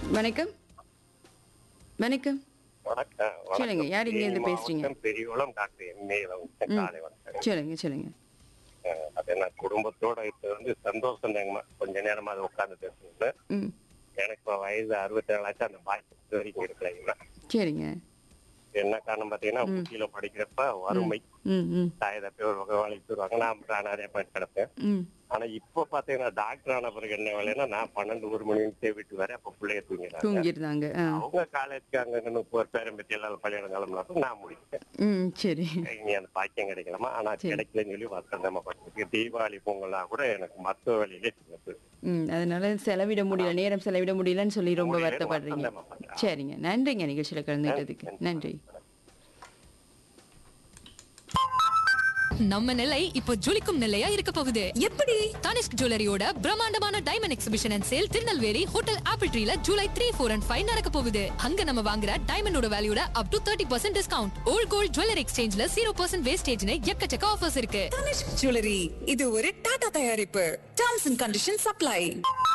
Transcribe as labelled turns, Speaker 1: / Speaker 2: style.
Speaker 1: வணக்கம் வணக்கம்
Speaker 2: வணக்கம்
Speaker 1: சொல்லுங்க,
Speaker 2: வணக்கம்.
Speaker 1: யார் இங்க இருந்து
Speaker 2: தேனி
Speaker 1: பேசுறீங்க?
Speaker 2: மாவட்டம் பெரியகுளம் டாக்டர் எம்ஏல வந்து காலை வணக்கம்
Speaker 1: சொல்லுங்க சொல்லுங்க
Speaker 2: அஹ் அது என்ன குடும்பத்தோட இப்ப வந்து சந்தோஷம் தாங்கம்மா கொஞ்ச நேரமா அதை உட்கார்ந்து பேசணும்னு
Speaker 1: ம்
Speaker 2: எனக்கு இப்ப வயசு அறுபத்தி ஏழாச்சு அந்த பாக்கி இது வரைக்கும் இருக்கலைங்களா
Speaker 1: சரிங்க
Speaker 2: என்ன காரணம் பாத்தீங்கன்னா ஊட்டியில படிக்கிறப்ப வறுமை
Speaker 1: ம் ம்
Speaker 2: தாய் தப்பி ஒரு பக்கம் வேலைக்கு போயிருவாங்க நான் நிறைய பேர் கிடப்பேன்
Speaker 1: ம்
Speaker 2: ஆனா இப்ப பாத்தீங்கன்னா டாக்டர் ஆன பிறகு என்ன வேலைன்னா நான் பன்னெண்டு ஒரு மணி நேரம் வீட்டு வரேன் அப்ப பிள்ளைய தூங்கிறாங்க
Speaker 1: தூங்கிருந்தாங்க ஆ
Speaker 2: அவங்க காலேஜ்க்கு அங்க ஒரு பேரம்பத்தி எல்லாம் பள்ளியிடம் கிளம்புனா நான் முடிச்சேன்
Speaker 1: ம் சரி
Speaker 2: இனி அந்த பாக்கியம் கிடைக்கலாமா ஆனா
Speaker 1: சரி.
Speaker 2: கிடைக்கலன்னு சொல்லி வருத்தமா படிச்சிருக்கு தீபாவளி பொங்கல்லாம் கூட எனக்கு மத்த வேலையிலே சிறப்பு
Speaker 1: ம் அதனால செலவிட முடியல நேரம் செலவிட முடியலன்னு சொல்லி ரொம்ப
Speaker 2: முடியல,
Speaker 1: வருத்தப்படுறீங்க
Speaker 2: வருத்தமா பண்றேன்.
Speaker 1: சரிங்க நன்றிங்க நிகழ்ச்சியில கலந்துக்கிட்டதுக்கு நன்றி
Speaker 3: நம்ம நிலை இப்போ ஜொலிக்கும் நிலையா இருக்க போகுது
Speaker 4: எப்படி
Speaker 3: தனிஷ்க் ஜுவல்லரியோட பிரம்மாண்டமான diamond exhibition and sale Tirunelveli hotel apple ட்ரீல July three four and five நடக்க போகுது அங்க நம்ம வாங்குற டைமண்டோட வேல்யூட up to thirty percent discount old gold jewellery எக்ஸ்சேஞ்ச்ல ஜீரோ பர்சன்ட் வேஸ்டேஜ்னு எக்கச்சக்க ஆஃபர்ஸ் இருக்கு
Speaker 4: தனிஷ்க் ஜுவல்லரி இது ஒரு டாடா தயாரிப்பு டர்ம்ஸ் அண்ட் கண்டிஷன் சப்ளை